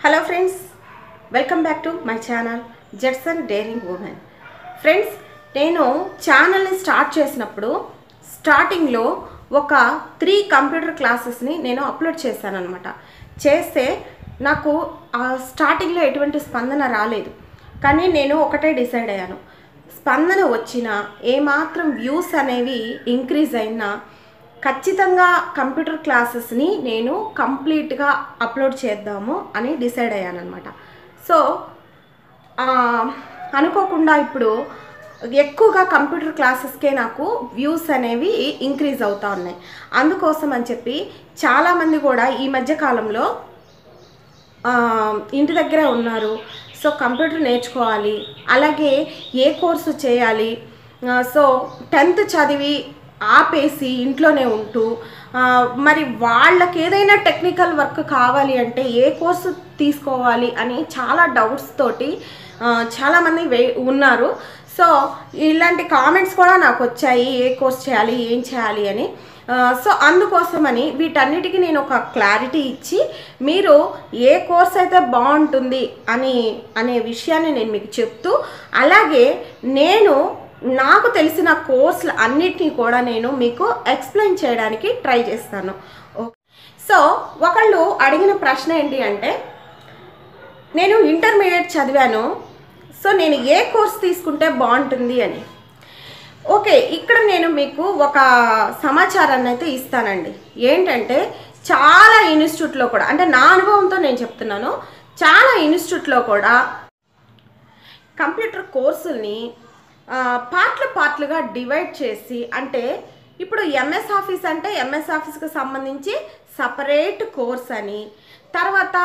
hello friends welcome back to my channel జెట్సన్ daring women friends నేను ఛానల్ని start చేసినప్పుడు స్టార్టింగ్లో ఒక త్రీ కంప్యూటర్ క్లాసెస్ని నేను అప్లోడ్ చేశాను అనమాట చేస్తే నాకు ఆ స్టార్టింగ్లో ఎటువంటి స్పందన రాలేదు కానీ నేను ఒకటే డిసైడ్ అయ్యాను స్పందన వచ్చినా ఏమాత్రం వ్యూస్ అనేవి ఇంక్రీజ్ అయినా ఖచ్చితంగా కంప్యూటర్ క్లాసెస్ని నేను కంప్లీట్గా అప్లోడ్ చేద్దాము అని డిసైడ్ అయ్యాను అనమాట సో ఆ, అనుకోకుండా ఇప్పుడు ఎక్కువగా కంప్యూటర్ క్లాసెస్కే నాకు వ్యూస్ అనేవి ఇంక్రీజ్ అవుతా ఉన్నాయి అందుకోసం అని చెప్పి చాలామంది కూడా ఈ మధ్య కాలంలో ఆ, ఇంటి దగ్గరే ఉన్నారు సో కంప్యూటర్ నేర్చుకోవాలి అలాగే ఏ కోర్సు చేయాలి ఆ, సో టెన్త్ చదివి ఆపేసి ఇంట్లోనే ఉంటూ ఆ, మరి వాళ్ళకి ఏదైనా టెక్నికల్ వర్క్ కావాలి అంటే ఏ కోర్సు తీసుకోవాలి అని చాలా డౌట్స్ తోటి ఆ, చాలామంది వే ఉన్నారు సో ఇలాంటి కామెంట్స్ కూడా నాకు వచ్చాయి ఏ కోర్స్ చేయాలి ఏం చేయాలి అని ఆ, సో అందుకోసమని వీటన్నిటికీ నేను ఒక క్లారిటీ ఇచ్చి మీరు ఏ కోర్స్ అయితే బాగుంటుంది అని అనే విషయాన్ని నేను మీకు చెప్తూ అలాగే నేను నాకు తెలిసిన కోర్సులు అన్నిటినీ కూడా నేను మీకు ఎక్స్ప్లెయిన్ చేయడానికి ట్రై చేస్తాను ఓకే సో ఒకళ్ళు అడిగిన ప్రశ్న ఏంటి అంటే నేను ఇంటర్మీడియట్ చదివాను సో నేను ఏ కోర్స్ తీసుకుంటే బాగుంటుంది అని ఓకే ఇక్కడ నేను మీకు ఒక సమాచారాన్ని అయితే ఇస్తానండి ఏంటంటే చాలా ఇన్స్టిట్యూట్లో కూడా అంటే నా అనుభవంతో నేను చెప్తున్నాను చాలా ఇన్స్టిట్యూట్లో కూడా కంప్యూటర్ కోర్సుల్ని ఆ, పార్ట్ల పార్ట్లుగా డివైడ్ చేసి అంటే ఇప్పుడు ఎంఎస్ ఆఫీస్ అంటే ఎంఎస్ ఆఫీస్కి సంబంధించి సపరేట్ కోర్స్ అని తర్వాత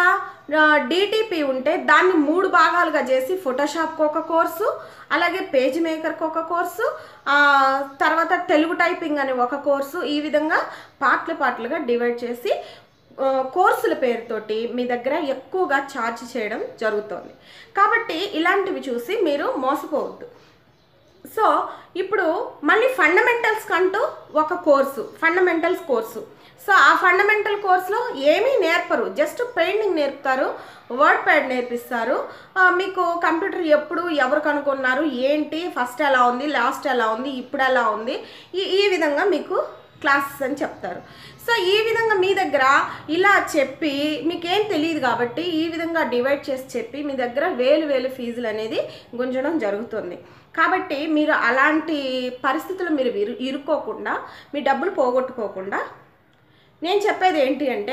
డిటిపి ఉంటే దాన్ని మూడు భాగాలుగా చేసి ఫోటోషాప్కి ఒక కోర్సు అలాగే పేజ్ మేకర్కి ఒక కోర్సు ఆ, తర్వాత తెలుగు టైపింగ్ అని ఒక కోర్సు ఈ విధంగా పార్ట్ల పార్ట్లుగా డివైడ్ చేసి ఆ, కోర్సుల పేరుతోటి మీ దగ్గర ఎక్కువగా ఛార్జ్ చేయడం జరుగుతుంది కాబట్టి ఇలాంటివి చూసి మీరు మోసపోవద్దు సో ఇప్పుడు మళ్ళీ ఫండమెంటల్స్ కంటూ ఒక కోర్సు ఫండమెంటల్స్ కోర్సు సో ఆ ఫండమెంటల్ కోర్సులో ఏమీ నేర్పరు జస్ట్ పెయింటింగ్ నేర్పుతారు వర్డ్ ప్యాడ్ నేర్పిస్తారు ఆ, మీకు కంప్యూటర్ ఎప్పుడు ఎవరు కనుక్కున్నారు ఏంటి ఫస్ట్ ఎలా ఉంది లాస్ట్ ఎలా ఉంది ఇప్పుడు ఎలా ఉంది ఈ ఈ విధంగా మీకు క్లాసెస్ అని చెప్తారు సో ఈ విధంగా మీ దగ్గర ఇలా చెప్పి మీకేం తెలియదు కాబట్టి ఈ విధంగా డివైడ్ చేసి చెప్పి మీ దగ్గర వేలు వేలు ఫీజులు అనేది గుంజడం జరుగుతుంది కాబట్టి మీరు అలాంటి పరిస్థితులు మీరు ఇరు ఇరుక్కోకుండా మీ డబ్బులు పోగొట్టుకోకుండా నేను చెప్పేది ఏంటి అంటే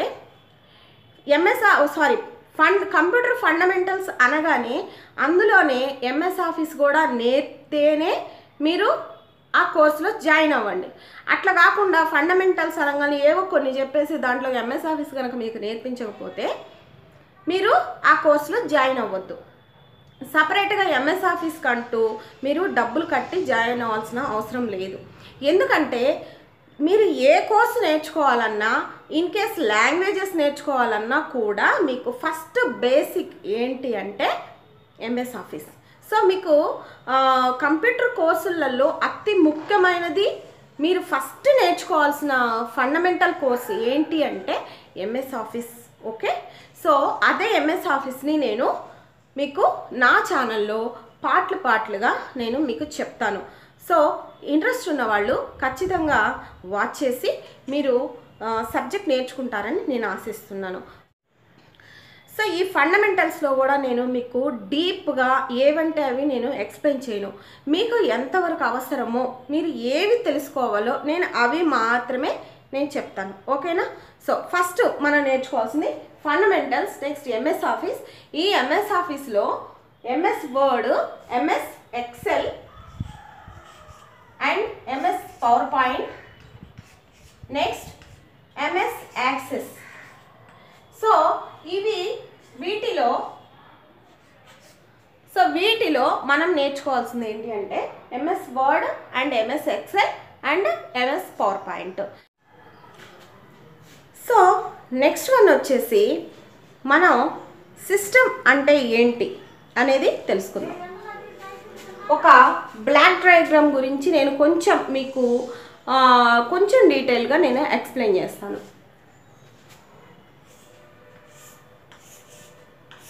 MS sorry fund computer fundamentals అనగానే అందులోనే ఎంఎస్ ఆఫీస్ కూడా నేర్తేనే మీరు ఆ కోర్సులో జాయిన్ అవ్వండి అట్లా కాకుండా ఫండమెంటల్స్ అనగానే ఏవో కొన్ని చెప్పేసి దాంట్లో ఎంఎస్ ఆఫీస్ కనుక మీకు నేర్పించకపోతే మీరు ఆ కోర్సులో జాయిన్ అవ్వద్దు సపరేట్గా ఎంఎస్ ఆఫీస్ కంటూ మీరు డబ్బులు కట్టి జాయిన్ అవ్వాల్సిన అవసరం లేదు ఎందుకంటే మీరు ఏ కోర్సు నేర్చుకోవాలన్నా ఇన్ కేస్ లాంగ్వేజెస్ నేర్చుకోవాలన్నా కూడా మీకు ఫస్ట్ బేసిక్ ఏంటి అంటే ఎంఎస్ ఆఫీస్ సో మీకు ఆ, కంప్యూటర్ కోర్సులలో అతి ముఖ్యమైనది మీరు ఫస్ట్ నేర్చుకోవాల్సిన ఫండమెంటల్ కోర్స్ ఏంటి అంటే ఎంఎస్ ఆఫీస్ ఓకే సో అదే ఎంఎస్ ఆఫీస్ని నేను మీకు నా ఛానల్లో పార్ట్లు పార్ట్లుగా నేను మీకు చెప్తాను సో ఇంట్రెస్ట్ ఉన్న వాళ్ళు ఖచ్చితంగా వాచ్ చేసి మీరు సబ్జెక్ట్ నేర్చుకుంటారని నేను ఆశిస్తున్నాను సో ఈ ఫండమెంటల్స్లో కూడా నేను మీకు డీప్గా ఏవంటే అవి నేను ఎక్స్ప్లెయిన్ చేయను మీకు ఎంతవరకు అవసరమో మీరు ఏవి తెలుసుకోవాలో నేను అవి మాత్రమే నేను చెప్తాను ఓకేనా సో ఫస్ట్ మనం నేర్చుకోవాల్సింది ఫండమెంటల్స్ నెక్స్ట్ ఎంఎస్ ఆఫీస్ ఈ ఎంఎస్ ఆఫీస్లో MS word MS excel and MS power point next MS access so ఇవి వీటిలో సో వీటిలో మనం నేర్చుకోవాల్సింది ఏంటి అంటే MS word and MS excel and MS power point so next one వచ్చేసి మనం సిస్టమ్ అంటే ఏంటి అనేది తెలుసుకుందాం ఒక బ్లాక్ డయాగ్రామ్ గురించి నేను కొంచెం మీకు ఆ, కొంచెం డీటెయిల్గా నేను ఎక్స్ప్లెయిన్ చేస్తాను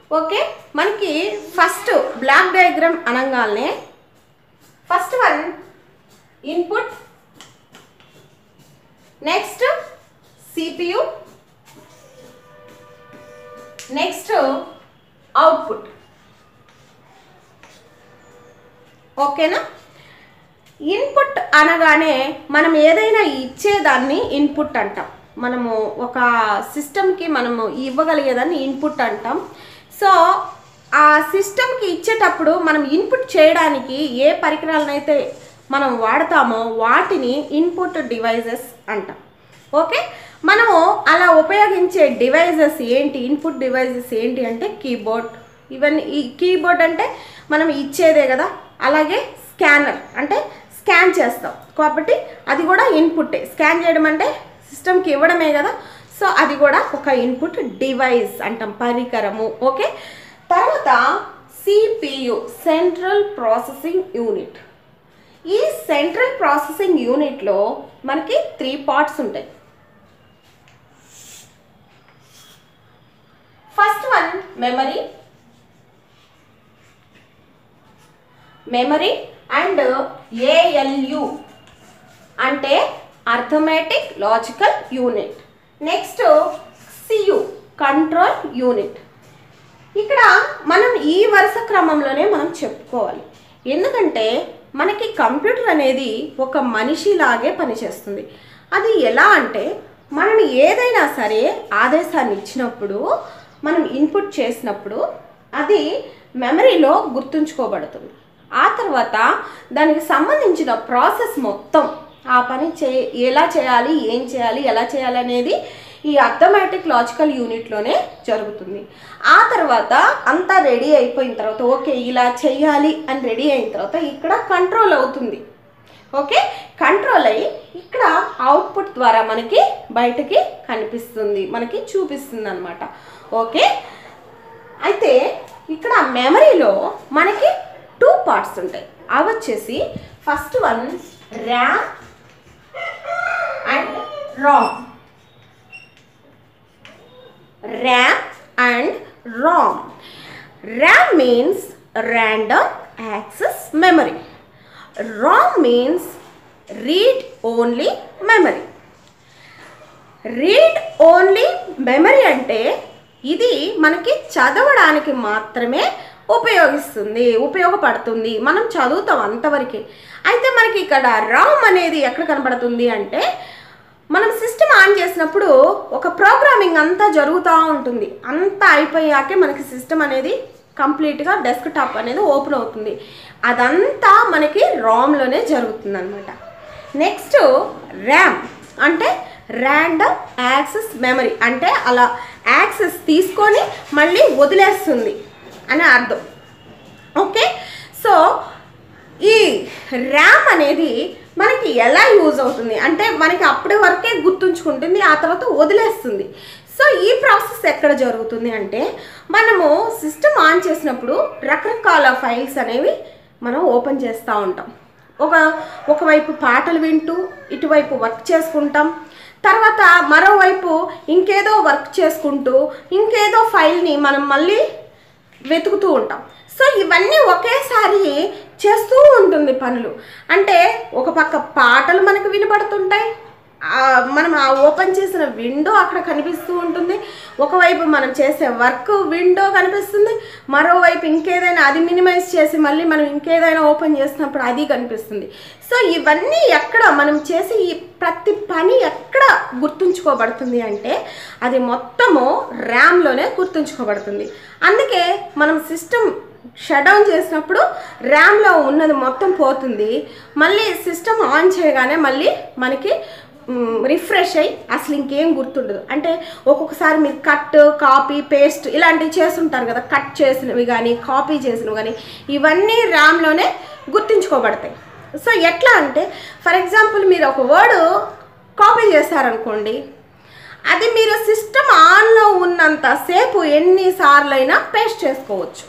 ఓకే మనకి ఫస్ట్ బ్లాక్ డయాగ్రామ్ అనగానే first one input next CPU next output ఓకేనా ఇన్పుట్ అనగానే మనం ఏదైనా ఇచ్చేదాన్ని ఇన్పుట్ అంటాం మనము ఒక సిస్టమ్కి మనము ఇవ్వగలిగేదాన్ని ఇన్పుట్ అంటాం సో ఆ సిస్టమ్కి ఇచ్చేటప్పుడు మనం ఇన్పుట్ చేయడానికి ఏ పరికరాలనైతే మనం వాడతామో వాటిని ఇన్పుట్ డివైజెస్ అంటాం ఓకే మనము అలా ఉపయోగించే డివైజెస్ ఏంటి ఇన్పుట్ డివైజెస్ ఏంటి అంటే కీబోర్డ్ ఇవన్నీ ఈ కీబోర్డ్ అంటే మనం ఇచ్చేదే కదా అలాగే స్కానర్ అంటే స్కాన్ చేస్తాం కాబట్టి అది కూడా ఇన్పుట్టే స్కాన్ చేయడం అంటే సిస్టమ్కి ఇవ్వడమే కదా సో అది కూడా ఒక ఇన్పుట్ డివైస్ అంటాం పరికరము ఓకే తర్వాత సిపియు సెంట్రల్ ప్రాసెసింగ్ యూనిట్ ఈ సెంట్రల్ ప్రాసెసింగ్ యూనిట్లో మనకి త్రీ పార్ట్స్ ఉంటాయి first one memory memory and ALU అంటే arithmetic logical unit next CU control unit ఇక్కడ మనం ఈ వరుస క్రమంలోనే మనం చెప్పుకోవాలి ఎందుకంటే మనకి కంప్యూటర్ అనేది ఒక మనిషిలాగే పనిచేస్తుంది అది ఎలా అంటే మనం ఏదైనా సరే ఆదేశాన్ని ఇచ్చినప్పుడు మనం ఇన్పుట్ చేసినప్పుడు అది మెమరీలో గుర్తుంచుకోబడుతుంది ఆ తర్వాత దానికి సంబంధించిన ప్రాసెస్ మొత్తం ఆ పని చే ఎలా చేయాలి ఏం చేయాలి ఎలా చేయాలి అనేది ఈ అర్థమెటిక్ లాజికల్ యూనిట్లోనే జరుగుతుంది ఆ తర్వాత అంతా రెడీ అయిపోయిన తర్వాత ఓకే ఇలా చేయాలి అని రెడీ అయిన తర్వాత ఇక్కడ కంట్రోల్ అవుతుంది ఓకే కంట్రోల్ అయ్యి ఇక్కడ అవుట్పుట్ ద్వారా మనకి బయటకి కనిపిస్తుంది మనకి చూపిస్తుంది అనమాట ఓకే అయితే ఇక్కడ మెమరీలో మనకి టూ పార్ట్స్ ఉంటాయి అవి వచ్చేసి first one RAM and ROM RAM and ROM RAM means random access memory ROM means read only memory read only memory అంటే ఇది మనకి చదవడానికి మాత్రమే ఉపయోగిస్తుంది ఉపయోగపడుతుంది మనం చదువుతాం అంతవరకే అయితే మనకి ఇక్కడ రామ్ అనేది ఎక్కడ కనబడుతుంది అంటే మనం సిస్టమ్ ఆన్ చేసినప్పుడు ఒక ప్రోగ్రామింగ్ అంతా జరుగుతూ ఉంటుంది అంతా అయిపోయాకే మనకి సిస్టమ్ అనేది కంప్లీట్గా డెస్క్టాప్ అనేది ఓపెన్ అవుతుంది అదంతా మనకి రామ్లోనే జరుగుతుంది అనమాట నెక్స్ట్ ర్యామ్ అంటే ర్యాండమ్ యాక్సెస్ మెమరీ అంటే అలా యాక్సెస్ తీసుకొని మళ్ళీ వదిలేస్తుంది అని అర్థం ఓకే సో ఈ ర్యామ్ అనేది మనకి ఎలా యూజ్ అవుతుంది అంటే మనకి అప్పటి వరకే గుర్తుంచుకుంటుంది ఆ తర్వాత వదిలేస్తుంది సో ఈ ప్రాసెస్ ఎక్కడ జరుగుతుంది అంటే మనము సిస్టమ్ ఆన్ చేసినప్పుడు రకరకాల ఫైల్స్ అనేవి మనం ఓపెన్ చేస్తూ ఉంటాం ఒక ఒకవైపు పాటలు వింటూ ఇటువైపు వర్క్ చేసుకుంటాం తర్వాత మరోవైపు ఇంకేదో వర్క్ చేసుకుంటూ ఇంకేదో ఫైల్ని మనం మళ్ళీ వెతుకుతూ ఉంటాం సో ఇవన్నీ ఒకేసారి చేస్తూ ఉంటుంది పనులు అంటే ఒక పక్క పాటలు మనకు వినపడుతుంటాయి ఆ, మనం ఆ ఓపెన్ చేసిన విండో అక్కడ కనిపిస్తూ ఉంటుంది ఒకవైపు మనం చేసే వర్క్ విండో కనిపిస్తుంది మరోవైపు ఇంకేదైనా అది మినిమైజ్ చేసి మళ్ళీ మనం ఇంకేదైనా ఓపెన్ చేసినప్పుడు అది కనిపిస్తుంది సో ఇవన్నీ ఎక్కడ మనం చేసే ఈ ప్రతి పని ఎక్కడ గుర్తుంచుకోబడుతుంది అంటే అది మొత్తము ర్యామ్లోనే గుర్తుంచుకోబడుతుంది అందుకే మనం సిస్టమ్ షట్ డౌన్ చేసినప్పుడు ర్యామ్లో ఉన్నది మొత్తం పోతుంది మళ్ళీ సిస్టమ్ ఆన్ చేయగానే మళ్ళీ మనకి రిఫ్రెష్ అయ్యి అసలు ఇంకేం గుర్తుండదు అంటే ఒక్కొక్కసారి మీరు కట్ కాపీ పేస్ట్ ఇలాంటివి చేస్తుంటారు కదా కట్ చేసినవి కానీ కాపీ చేసినవి కానీ ఇవన్నీ ర్యామ్లోనే గుర్తుంచుకోబడతాయి సో ఎట్లా అంటే ఫర్ ఎగ్జాంపుల్ మీరు ఒక వర్డ్ కాపీ చేశారనుకోండి అది మీరు సిస్టమ్ ఆన్లో ఉన్నంత సేపు ఎన్నిసార్లు అయినా పేస్ట్ చేసుకోవచ్చు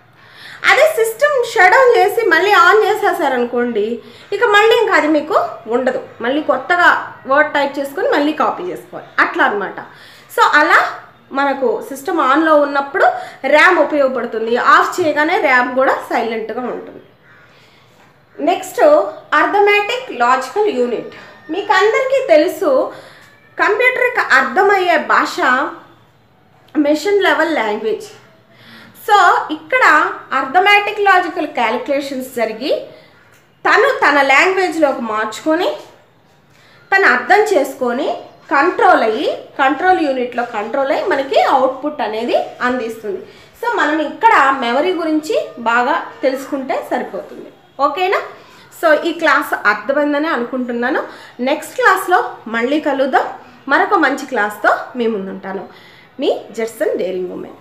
అదే సిస్టమ్ షట్ డౌన్ చేసి మళ్ళీ ఆన్ చేసేసారనుకోండి ఇక మళ్ళీ ఇంకా అది మీకు ఉండదు మళ్ళీ కొత్తగా వర్డ్ టైప్ చేసుకొని మళ్ళీ కాపీ చేసుకోవాలి అట్లా అనమాట సో అలా మనకు సిస్టమ్ ఆన్లో ఉన్నప్పుడు ర్యామ్ ఉపయోగపడుతుంది ఆఫ్ చేయగానే ర్యామ్ కూడా సైలెంట్గా ఉంటుంది నెక్స్ట్ అర్థమెటిక్ లాజికల్ యూనిట్ మీకు అందరికీ తెలుసు కంప్యూటర్కి అర్థమయ్యే భాష మెషిన్ లెవెల్ లాంగ్వేజ్ సో ఇక్కడ అర్థమెటిక్ లాజికల్ క్యాలిక్యులేషన్స్ జరిగి తను తన లాంగ్వేజ్లోకి మార్చుకొని తను అర్థం చేసుకొని కంట్రోల్ అయ్యి కంట్రోల్ యూనిట్లో కంట్రోల్ అయ్యి మనకి అవుట్పుట్ అనేది అందిస్తుంది సో మనం ఇక్కడ మెమరీ గురించి బాగా తెలుసుకుంటే సరిపోతుంది ఓకేనా సో ఈ క్లాస్ అర్థమైందని అనుకుంటున్నాను నెక్స్ట్ క్లాస్లో మళ్ళీ కలుద్దాం మరొక మంచి క్లాస్తో మీ ముందుంటాను మీ జెర్సన్ డేరింగ్ ఉమెన్